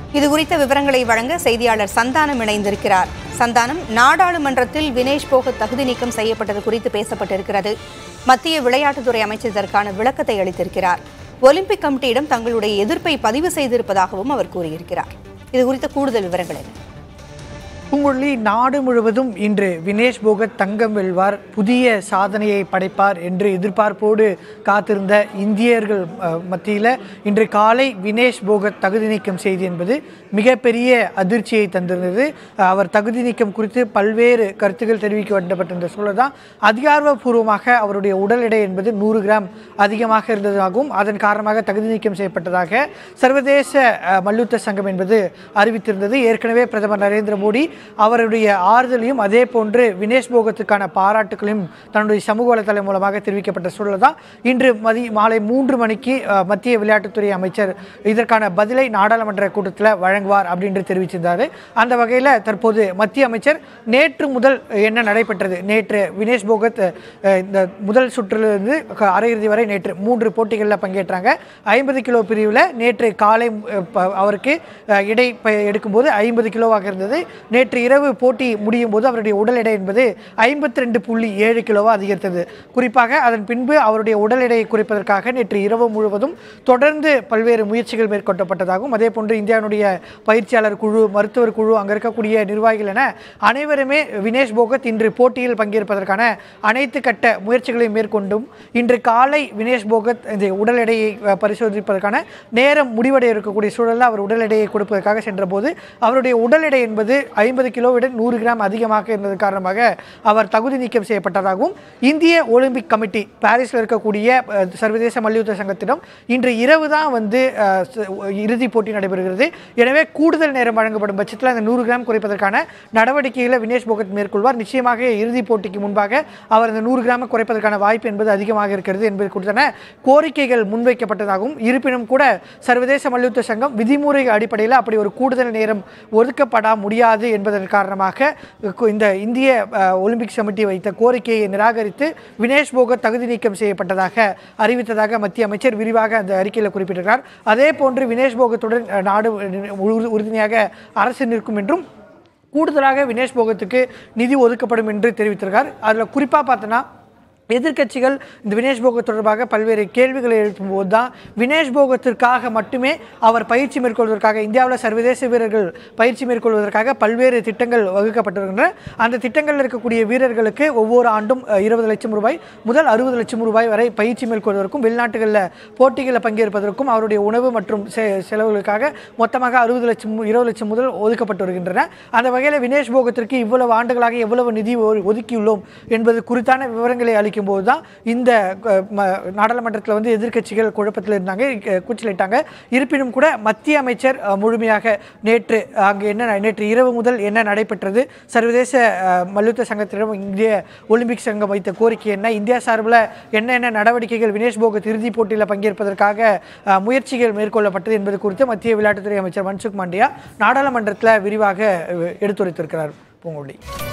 இது குறித்த விவரங்களை வழங்க செய்தியாளர் சந்தானம் இணைந்திருக்கிறார் சந்தானம் நாடாளுமன்றத்தில் வினேஷ் போகத் தகுதி நீக்கம் செய்யப்பட்டது குறித்து பேசப்பட்டிருக்கிறது மத்திய விளையாட்டுத்துறை அமைச்சர் இதற்கான விளக்கத்தை அளித்திருக்கிறார் ஒலிம்பிக் கமிட்டியிடம் தங்களுடைய எதிர்ப்பை பதிவு செய்திருப்பதாகவும் அவர் கூறியிருக்கிறார் இது குறித்த கூடுதல் விவரங்கள் என்ன பூங்கொல்லி நாடு முழுவதும் இன்று வினேஷ் போகத் தங்கம் வெல்வார் புதிய சாதனையை படைப்பார் என்று எதிர்பார்ப்போடு காத்திருந்த இந்தியர்கள் அஹ், மத்தியில் இன்று காலை வினேஷ் போகத் தகுதி நீக்கம் செய்தி என்பது மிகப்பெரிய அதிர்ச்சியை தந்திருந்தது அஹ், அவர் தகுதி நீக்கம் குறித்து பல்வேறு கருத்துக்கள் தெரிவிக்கப்பட்டிருந்த சூழல் தான் அதிகாரப்பூர்வமாக அவருடைய உடல் எடை என்பது நூறு கிராம் அதிகமாக இருந்ததாகவும் அதன் காரணமாக தகுதி நீக்கம் செய்யப்பட்டதாக சர்வதேச அஹ், மல்யுத்த சங்கம் என்பது அறிவித்திருந்தது ஏற்கனவே பிரதமர் நரேந்திர மோடி அவருடைய ஆறுதலையும் அதே போன்று வினேஷ் போகத்துக்கான பாராட்டுகளையும் தன்னுடைய சமூக வலைதளம் மூலமாக தெரிவிக்கப்பட்ட சூழல் தான் இன்று மதி மாலை மூன்று மணிக்கு அஹ், மத்திய விளையாட்டுத்துறை அமைச்சர் இதற்கான பதிலை நாடாளுமன்ற கூட்டத்தில் வழங்குவார் அப்படின்னு தெரிவிச்சிருந்தார் அந்த வகையில் தற்போது மத்திய அமைச்சர் நேற்று முதல் என்ன நடைபெற்றது நேற்று வினேஷ் போகத் அஹ், இந்த முதல் சுற்றிலிருந்து க- அரையிறுதி வரை நேற்று மூன்று போட்டிகளில் பங்கேற்றாங்க ஐம்பது கிலோ பிரிவில் நேற்று காலை அஹ், ப- அவருக்கு அஹ், இடை ப- எடுக்கும்போது ஐம்பது கிலோவாக இருந்தது நேற்று இரவு போட்டி முடியும் போது அவருடைய உடல் எடை என்பது ஐம்பத்தி ரெண்டு புள்ளி ஏழு கிலோவாக அதிகரித்தது குறிப்பாக அதன் பின்பு அவருடைய உடல் எடையை குறைப்பதற்காக நேற்று இரவு முழுவதும் தொடர்ந்து பல்வேறு முயற்சிகள் மேற்கொள்ளப்பட்டதாகவும் அதே போன்று இந்தியாவுடைய பயிற்சியாளர் குழு மருத்துவர் குழு அங்கே இருக்கக்கூடிய நிர்வாகிகள் என அனைவருமே வினேஷ் போகத் இன்று போட்டியில் பங்கேற்பதற்கான அனைத்து கட்ட முயற்சிகளையும் மேற்கொண்டும் இன்று காலை வினேஷ் போகத் இந்த உடல் எடையை அஹ், பரிசோதிப்பதற்கான நேரம் முடிவடைய இருக்கக்கூடிய சூழலில் அவர் உடல் எடையை கொடுப்பதற்காக சென்றபோது அவருடைய உடல் எடை என்பது ஐம்பது கிலோவிட நூறு கிராம் அதிகமாக இருந்தது காரணமாக அவர் தகுதி நீக்கம் செய்யப்பட்டதாகவும் இந்திய ஒலிம்பிக் கமிட்டி பாரிஸில் இருக்கக்கூடிய அஹ், சர்வதேச மல்யுத்த சங்கத்திடம் இன்று இரவு தான் வந்து அஹ், ச- இறுதிப் போட்டி நடைபெறுகிறது எனவே கூடுதல் நேரம் வழங்கப்படும் பட்சத்தில் அந்த நூறு கிராம் குறைப்பதற்கான நடவடிக்கைகளை வினேஷ் போகத் மேற்கொள்வார் நிச்சயமாக இறுதிப் போட்டிக்கு முன்பாக அவர் அந்த நூறு கிராமை குறைப்பதற்கான வாய்ப்பு என்பது அதிகமாக இருக்கிறது என்பது குறித்தான கோரிக்கைகள் முன்வைக்கப்பட்டதாகவும் இருப்பினும் கூட சர்வதேச மல்யுத்த சங்கம் விதிமுறை அடிப்படையில் அப்படி ஒரு கூடுதல் நேரம் ஒதுக்கப்பட முடியாது என்பதன் காரணமாக கு- இந்த இந்திய அஹ், ஒலிம்பிக் கமிட்டி வைத்த கோரிக்கையை நிராகரித்து வினேஷ் போகத் தகுதி நீக்கம் செய்யப்பட்டதாக அறிவித்ததாக மத்திய அமைச்சர் விரிவாக அந்த அறிக்கையில் குறிப்பிட்டிருக்கிறார் அதே போன்று வினேஷ் போகத்துடன் அஹ், நாடு உறு- உறுதுணையாக அரசு நிற்கும் என்றும் கூடுதலாக வினேஷ் போகத்துக்கு நிதி ஒதுக்கப்படும் என்று தெரிவித்திருக்கார் அதில் குறிப்பாக பார்த்தோன்னா எதிர்க்கட்சிகள் இந்த வினேஷ் போகத் தொடர்பாக பல்வேறு கேள்விகளை எழுப்பும்போது தான் வினேஷ் போகத்திற்காக மட்டுமே அவர் பயிற்சி மேற்கொள்வதற்காக இந்தியாவில் சர்வதேச வீரர்கள் பயிற்சி மேற்கொள்வதற்காக பல்வேறு திட்டங்கள் வகுக்கப்பட்டிருக்கின்றன அந்த திட்டங்களில் இருக்கக்கூடிய வீரர்களுக்கு ஒவ்வொரு ஆண்டும் அஹ், இருபது லட்சம் ரூபாய் முதல் அறுபது லட்சம் ரூபாய் வரை பயிற்சி மேற்கொள்வதற்கும் வெளிநாட்டுகளில் போட்டிகளில் பங்கேற்பதற்கும் அவருடைய உணவு மற்றும் செ- செலவுகளுக்காக மொத்தமாக அறுபது லட்சம் மு- இருபது லட்சம் முதல் ஒதுக்கப்பட்டு வருகின்றன அந்த வகையில் வினேஷ் போகத்திற்கு இவ்வளவு ஆண்டுகளாக எவ்வளவு நிதி ஒ- ஒதுக்கியுள்ளோம் என்பது குறித்தான விவரங்களை அளிக்கும்போது தான் இந்த அஹ், ம- நாடாளுமன்றத்தில் வந்து எதிர்க்கட்சிகள் குழப்பத்தில் இருந்தாங்க அஹ், கூச்சலிட்டாங்க இருப்பினும் கூட மத்திய அமைச்சர் அஹ், முழுமையாக நேற்று அங்கு என்ன ந- நேற்று இரவு முதல் என்ன நடைபெற்றது சர்வதேச அஹ், மல்யுத்த சங்கத்திடம் இந்திய ஒலிம்பிக் சங்கம் வைத்த கோரிக்கை என்ன இந்தியா சார்பில் என்னென்ன நடவடிக்கைகள் வினேஷ் போகத் இறுதிப் போட்டியில் பங்கேற்பதற்காக அஹ், முயற்சிகள் மேற்கொள்ளப்பட்டது என்பது குறித்து மத்திய விளையாட்டுத்துறை அமைச்சர் மன்சுக் மாண்டியா நாடாளுமன்றத்தில் விரிவாக அஹ், எடுத்துரைத்திருக்கிறார் பூங்கொழி